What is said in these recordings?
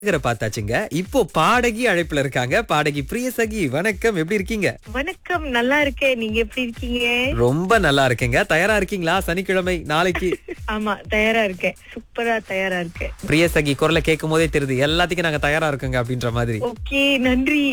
பாடகரை பார்த்தாச்சுங்க இப்போ பாடகி அழைப்புல இருக்காங்க பாடகி பிரியசகி வணக்கம் எப்படி இருக்கீங்க வணக்கம் நல்லா இருக்கேன் நீங்க எப்படி இருக்கீங்க ரொம்ப நல்லா இருக்கேங்க தயாரா இருக்கீங்களா சனிக்கிழமை நாளைக்கு ஆமா தயாரா இருக்கேன் சூப்பரா தயாரா இருக்கேன் பிரியசகி குரலை கேட்கும் போதே தெரியுது எல்லாத்துக்கும் நாங்க தயாரா இருக்கோங்க அப்படின்ற மாதிரி ஓகே நன்றி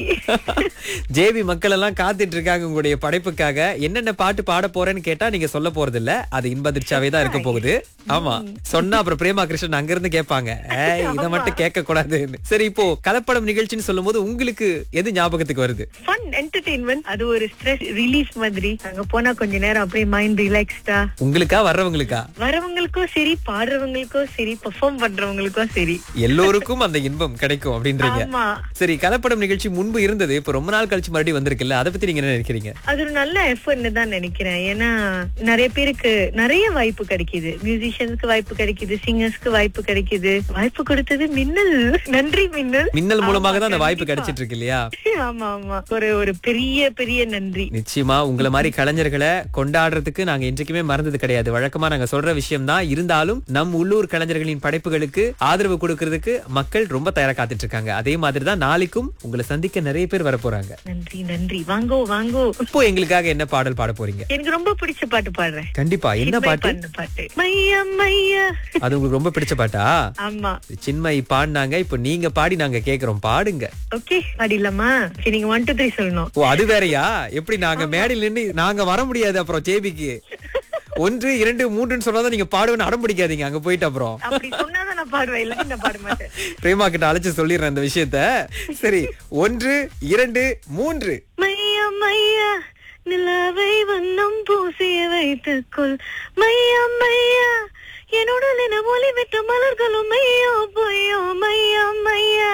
ஜேபி மக்கள் எல்லாம் காத்துட்டு இருக்காங்க உங்களுடைய படைப்புக்காக என்னென்ன பாட்டு பாட போறேன்னு கேட்டா நீங்க சொல்ல போறது இல்ல அது இன்பதிர்ச்சியாவே தான் இருக்க போகுது ஆமா சொன்னா அப்புறம் பிரேமா கிருஷ்ணன் அங்க இருந்து கேட்பாங்க ஏய் இத மட்டும் கேட்க கூடாதுன்னு சரி இப்போ கலப்படம் நிகழ்ச்சின்னு சொல்லும்போது உங்களுக்கு எது ஞாபகத்துக்கு வருது ஃபன் என்டர்டெயின்மெண்ட் அது ஒரு ஸ்ட்ரெஸ் ரிலீஸ் மாதிரி அங்க போனா கொஞ்ச நேரம் அப்படியே மைண்ட் ரிலாக்ஸ்டா உங்களுக்கா வர்றவங்களுக்கா வரவங்களுக்கும் சரி பாடுறவங்களுக்கும் சரி பெர்ஃபார்ம் பண்றவங்களுக்கும் சரி எல்லோருக்கும் அந்த இன்பம் கிடைக்கும் அப்படின்றீங்க ஆமா சரி கலப்படம் நிகழ்ச்சி முன்பு இருந்தது இப்ப ரொம்ப நாள் கழிச்சு மறுபடியும் வந்திருக்குல்ல அதை பத்தி நீங்க என்ன நினைக்கிறீங்க அது ஒரு நல்ல எஃபர்ட்னு தான் நினைக்கிறேன் ஏன்னா நிறைய பேருக்கு நிறைய வாய்ப்பு கிடைக்குது மியூசிஷியன்ஸ்க்கு வாய்ப்பு கிடைக்குது சிங்கர்ஸ்க்கு வாய்ப்பு கிடைக்குது வாய்ப்பு கொடுத்தது மின்னல் நன்றி மின்னல் மின்னல் மூலமாக தான் அந்த ஆமா, வாய்ப்பு கண்டிப்பா. கிடைச்சிட்டு இருக்கு இல்லையா ஆமா ஆமா ஒரு ஒரு பெரிய பெரிய நன்றி நிச்சயமா உங்களை மாதிரி கலைஞர்களை கொண்டாடுறதுக்கு நாங்க என்றைக்குமே மறந்தது கிடையாது வழக்கமா நாங்க சொல்ற விஷயம் தான் இருந்தாலும் நம் உள்ளூர் கலைஞர்களின் படைப்புகளுக்கு ஆதரவு கொடுக்கறதுக்கு மக்கள் ரொம்ப தயாரா காத்துட்டு இருக்காங்க அதே மாதிரி தான் நாளைக்கும் உங்களை சந்திக்க நிறைய பேர் வர போறாங்க நன்றி நன்றி வாங்கோ வாங்கோ இப்போ எங்களுக்காக என்ன பாடல் பாட போறீங்க எனக்கு ரொம்ப பிடிச்ச பாட்டு பாடுறேன் கண்டிப்பா என்ன சின்மயி பாட்டு பாடின பாட்டு மையா மையா அது உங்களுக்கு ரொம்ப பிடிச்ச பாட்டா ஆமா சின்மயி பாடினாங்க இப்போ நீங்க பாடி நாங்க கேக்குறோம் பாடுங்க ஓகே பாடிடலாமா சரி நீங்க ஒன் டூ த்ரீ சொல்லணும் ஓ அது வேறயா எப்படி நாங்க மேடையில் நின்னு நாங்க வர முடியாது அப்புறம் ஜேபிக்கு ஒன்று இரண்டு மூன்றுன்னு சொன்னாதான் நீங்க பாடுவேன்னு அடம் பிடிக்காதீங்க அங்க போயிட்டு அப்புறம் அப்படி சொன்னாதான் நான் பாடுவேன் இல்ல நான் பாட மாட்டேன் பிரேமா கிட்ட அழைச்சு சொல்லிடுறேன் இந்த விஷயத்த சரி ஒன்று இரண்டு மூன்று மையா மையா நிலாவை வண்ணம் பூசிய வைத்துக்கொள் மையா மையா என்னோட நின ஒளி விட்ட மலர்களும் மையோ பொய்யோ மையா மையா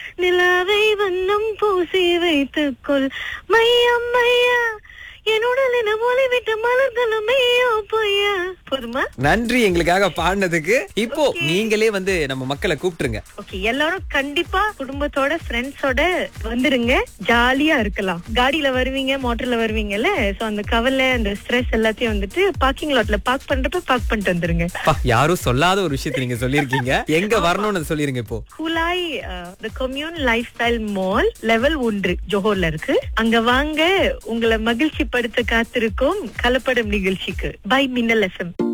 நிலாவை வண்ணம் பூசி வைத்துக்கொள் மையா மையா என்னோட நின ஒளி விட்ட மலர்களும் மையோ பொய்யா போதுமா நன்றி எங்களுக்காக பாடினதுக்கு இப்போ நீங்களே வந்து நம்ம மக்களை கூப்பிட்டுருங்க ஓகே எல்லாரும் கண்டிப்பா குடும்பத்தோட ஃப்ரெண்ட்ஸோட வந்துருங்க ஜாலியா இருக்கலாம் காடியில வருவீங்க மோட்டர்ல வருவீங்கல்ல சோ அந்த கவலை அந்த ஸ்ட்ரெஸ் எல்லாத்தையும் வந்துட்டு பார்க்கிங் லாட்ல பார்க் பண்றப்ப பார்க் பண்ணிட்டு வந்துருங்க அப்பா, யாரும் சொல்லாத ஒரு விஷயத்தை நீங்க சொல்லியிருக்கீங்க எங்க வரணும்னு சொல்லிருங்க இப்போ Kulai the commune life style mall level ஒன்று ஜோஹர்ல இருக்கு அங்க வாங்க உங்களை மகிழ்ச்சி படுத்த காத்திருக்கும் கலப்படம் நிகழ்ச்சிக்கு பை மின்னல் எஃப்எம்